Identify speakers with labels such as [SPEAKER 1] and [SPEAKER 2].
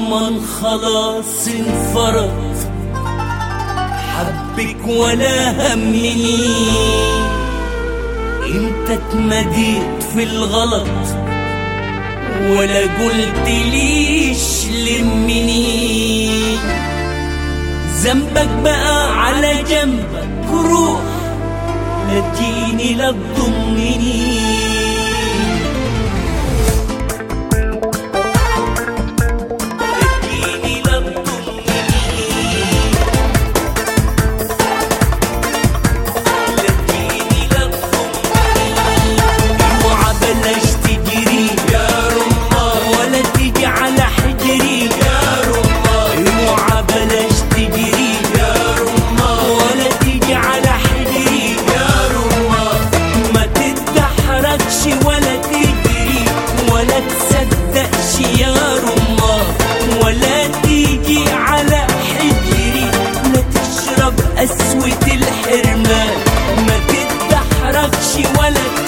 [SPEAKER 1] الزمن خلاص انفرط حبك ولا همني انت اتمديت في الغلط ولا قلت ليش لمني ذنبك بقى على جنبك روح لا تجيني لا تضمني تجيني لا تضمني لا تجيني لا تضمني اوعى بلاش تجري يا رمار ولا تيجي على حجري يا رمار اوعى بلاش تجري يا رمار ولا تيجي على حجري يا رمار ما تتدحرجش ولا تجري ولا تصدقش يا رمار ولا تيجي على حجري لا تشرب قسوة الحرمان ما تتدحرجش ولا